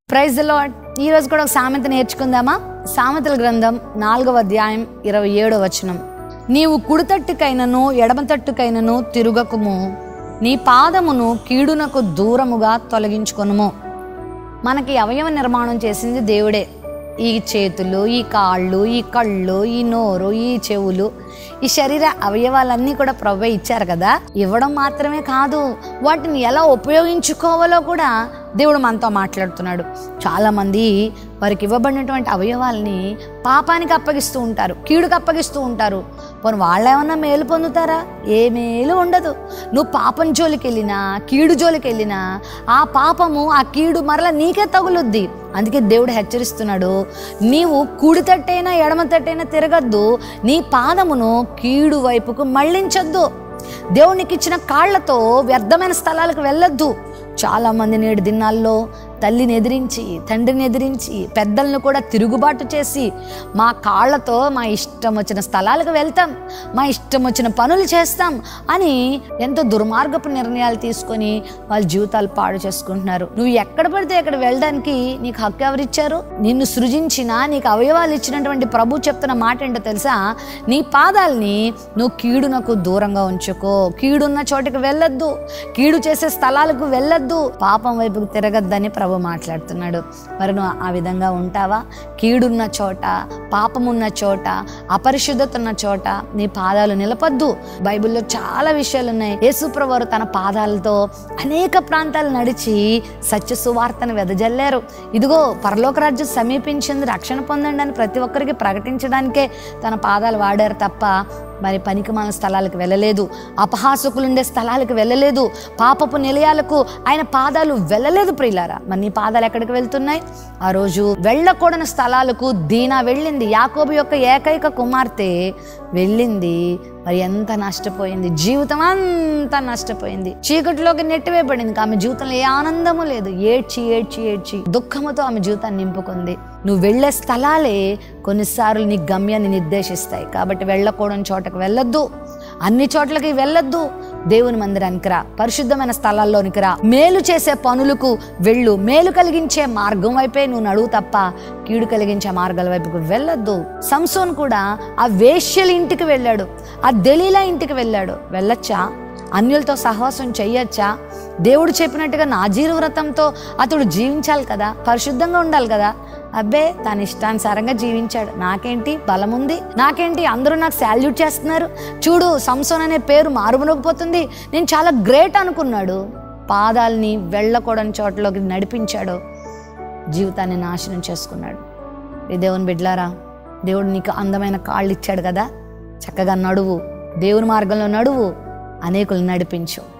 praise lord ఈ రోజు కూడా ఒక సామెత నేర్చుకుందామా సామెతల గ్రంథం నాలుగవ అధ్యాయం ఇరవై ఏడవ వచనం నీవు కుడితట్టుకైనను ఎడమతట్టుకైనను తిరుగకుము నీ పాదమును కీడునకు దూరముగా తొలగించుకొనుము మనకి అవయవ నిర్మాణం చేసింది దేవుడే ఈ చేతులు ఈ కాళ్ళు ఈ కళ్ళు ఈ నోరు ఈ చెవులు ఈ శరీర అవయవాలన్నీ కూడా ప్రభు ఇచ్చారు కదా ఇవ్వడం మాత్రమే కాదు వాటిని ఎలా ఉపయోగించుకోవాలో కూడా దేవుడు మనతో మాట్లాడుతున్నాడు చాలామంది వారికి ఇవ్వబడినటువంటి అవయవాల్ని పాపానికి అప్పగిస్తూ ఉంటారు కీడుకు అప్పగిస్తూ ఉంటారు పోనీ వాళ్ళు ఏమన్నా మేలు పొందుతారా ఏ మేలు ఉండదు నువ్వు పాపం జోలికి వెళ్ళినా కీడు జోలికి వెళ్ళినా ఆ పాపము ఆ కీడు మరలా నీకే తగులుద్ది అందుకే దేవుడు హెచ్చరిస్తున్నాడు నీవు కుడి తట్టైనా ఎడమ తట్టైనా తిరగద్దు నీ పాదమును కీడు వైపుకు మళ్ళించొద్దు దేవునికి ఇచ్చిన కాళ్ళతో వ్యర్థమైన స్థలాలకు వెళ్ళొద్దు చాలామంది నేడు దినాల్లో తల్లిని ఎదిరించి తండ్రిని ఎదిరించి పెద్దలను కూడా తిరుగుబాటు చేసి మా కాళ్ళతో మా ఇష్టం వచ్చిన స్థలాలకు వెళ్తాం మా ఇష్టం వచ్చిన పనులు చేస్తాం అని ఎంతో దుర్మార్గపు నిర్ణయాలు తీసుకొని వాళ్ళ జీవితాలు పాడు చేసుకుంటున్నారు నువ్వు ఎక్కడ పడితే అక్కడ వెళ్ళడానికి నీకు హక్కు ఎవరిచ్చారు నిన్ను సృజించిన నీకు అవయవాలు ఇచ్చినటువంటి ప్రభు చెప్తున్న మాట ఏంటో తెలుసా నీ పాదాల్ని నువ్వు కీడునకు దూరంగా ఉంచుకో కీడున్న చోటికి వెళ్ళొద్దు కీడు చేసే స్థలాలకు వెళ్ళొద్దు పాపం వైపుకు తిరగద్దని ప్రభు మాట్లాడుతున్నాడు మరి నువ్వు ఆ విధంగా ఉంటావా కీడున్న చోట పాపమున్న చోట అపరిశుద్ధత ఉన్న చోట నీ పాదాలు నిలపద్దు బైబిల్లో చాలా విషయాలు ఉన్నాయి యేసుప్రభు వారు తన పాదాలతో అనేక ప్రాంతాలు నడిచి సత్య సువార్తను వెదజల్లారు ఇదిగో పరలోక రాజ్యం సమీపించింది రక్షణ పొందండి అని ప్రతి ఒక్కరికి ప్రకటించడానికే తన పాదాలు వాడారు తప్ప మరి పనికిమాల స్థలాలకు వెళ్ళలేదు అపహాసకులుండే స్థలాలకు వెళ్ళలేదు పాపపు నిలయాలకు ఆయన పాదాలు వెళ్ళలేదు ప్రియులారా మరి నీ పాదాలు ఎక్కడికి వెళ్తున్నాయి ఆ రోజు వెళ్ళకూడని స్థలాలకు దీనా వెళ్ళింది యాకోబు యొక్క ఏకైక కుమార్తె వెళ్ళింది మరి ఎంత నష్టపోయింది జీవితం అంతా నష్టపోయింది చీకటిలోకి నెట్టివేయబడింది ఆమె జీవితంలో ఏ ఆనందము లేదు ఏడ్చి ఏడ్చి ఏడ్చి దుఃఖముతో ఆమె జీవితాన్ని నింపుకుంది నువ్వు వెళ్ళే స్థలాలే కొన్నిసార్లు నీ గమ్యాన్ని నిర్దేశిస్తాయి కాబట్టి వెళ్ళకూడని చోటకు వెళ్ళొద్దు అన్ని చోట్లకి వెళ్ళొద్దు దేవుని మందిరానికి రా పరిశుద్ధమైన స్థలాల్లోనికి రా మేలు చేసే పనులకు వెళ్ళు మేలు కలిగించే మార్గం వైపే నువ్వు నడువు తప్ప కీడు కలిగించే మార్గాల వైపుకు వెళ్ళొద్దు సంసోన్ కూడా ఆ వేశ్యల ఇంటికి వెళ్ళాడు ఆ దలీలా ఇంటికి వెళ్ళాడు వెళ్ళొచ్చా అన్యులతో సహవాసం చెయ్యొచ్చా దేవుడు చెప్పినట్టుగా నాజీరు వ్రతంతో అతడు జీవించాలి కదా పరిశుద్ధంగా ఉండాలి కదా అబ్బే తన ఇష్టానుసారంగా జీవించాడు నాకేంటి బలం ఉంది నాకేంటి అందరూ నాకు శాల్యూట్ చేస్తున్నారు చూడు సంసోన్ అనే పేరు మారుమనకపోతుంది నేను చాలా గ్రేట్ అనుకున్నాడు పాదాలని వెళ్ళకూడని చోట్లోకి నడిపించాడు జీవితాన్ని నాశనం చేసుకున్నాడు ఈ దేవుని బిడ్లారా దేవుడు నీకు అందమైన కాళ్ళు ఇచ్చాడు కదా చక్కగా నడువు దేవుని మార్గంలో నడువు అనేకులు నడిపించు